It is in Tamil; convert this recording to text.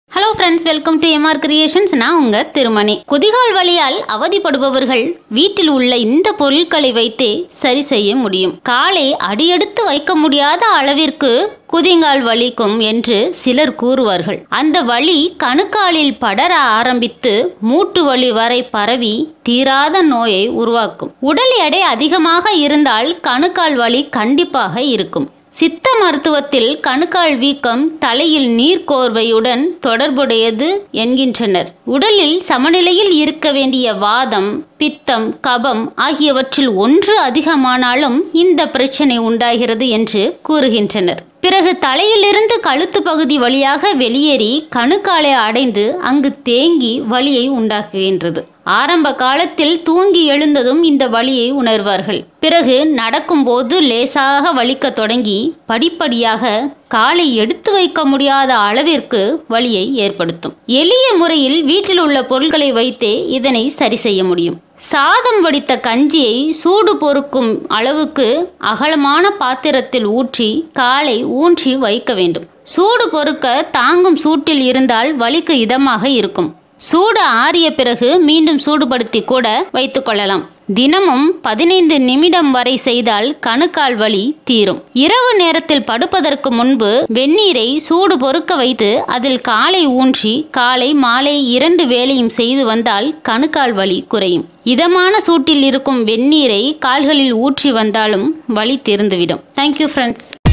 hello friends welcome to MR creations நான் உங்க திருமணி குதிகால் வலியால் அவதிப்படுபவர்கள் வீட்டில் உள்ள இந்த பொருட்களை வைத்தே சரி செய்ய முடியும் காலை அடியெடுத்து வைக்க முடியாத அளவிற்கு குதிங்கால் வலிக்கும் என்று சிலர் கூறுவார்கள் அந்த வலி கணுக்காலில் படர ஆரம்பித்து மூட்டு வலி வரை பரவி தீராத நோயை உருவாக்கும் உடல் எடை அதிகமாக இருந்தால் கணுக்கால் வலி கண்டிப்பாக இருக்கும் சித்த மருத்துவத்தில் கணுக்கால் வீக்கம் தலையில் நீர்க்கோர்வையுடன் தொடர்புடையது என்கின்றனர் உடலில் சமநிலையில் இருக்க வேண்டிய வாதம் பித்தம் கபம் ஆகியவற்றில் ஒன்று அதிகமானாலும் இந்த பிரச்சனை உண்டாகிறது என்று கூறுகின்றனர் பிறகு தலையிலிருந்து கழுத்து பகுதி வழியாக வெளியேறி கணுக்காலை அடைந்து அங்கு தேங்கி வலியை உண்டாக்குகின்றது ஆரம்ப காலத்தில் தூங்கி எழுந்ததும் இந்த வலியை உணர்வார்கள் பிறகு நடக்கும்போது லேசாக வலிக்க தொடங்கி படிப்படியாக காலை எடுத்து வைக்க முடியாத அளவிற்கு வலியை ஏற்படுத்தும் எளிய முறையில் வீட்டில் உள்ள பொருட்களை வைத்தே இதனை சரி செய்ய முடியும் சாதம் வடித்த கஞ்சியை சூடு பொறுக்கும் அளவுக்கு அகலமான பாத்திரத்தில் ஊற்றி காலை ஊன்றி வைக்க வேண்டும் சூடு பொறுக்க தாங்கும் சூட்டில் இருந்தால் வலிக்கு இதமாக இருக்கும் சூடு ஆறிய பிறகு மீண்டும் சூடுபடுத்தி கூட வைத்துக்கொள்ளலாம் தினமும் பதினைந்து நிமிடம் வரை செய்தால் கணுக்கால் வலி தீரும் இரவு நேரத்தில் படுப்பதற்கு முன்பு வெந்நீரை சூடு பொறுக்க வைத்து அதில் காலை ஊன்றி காலை மாலை இரண்டு வேளையும் செய்து வந்தால் கணுக்கால் வலி குறையும் இதமான சூட்டில் இருக்கும் வெந்நீரை கால்களில் ஊற்றி வந்தாலும் வலி தீர்ந்துவிடும் தேங்க்யூ ஃப்ரெண்ட்ஸ்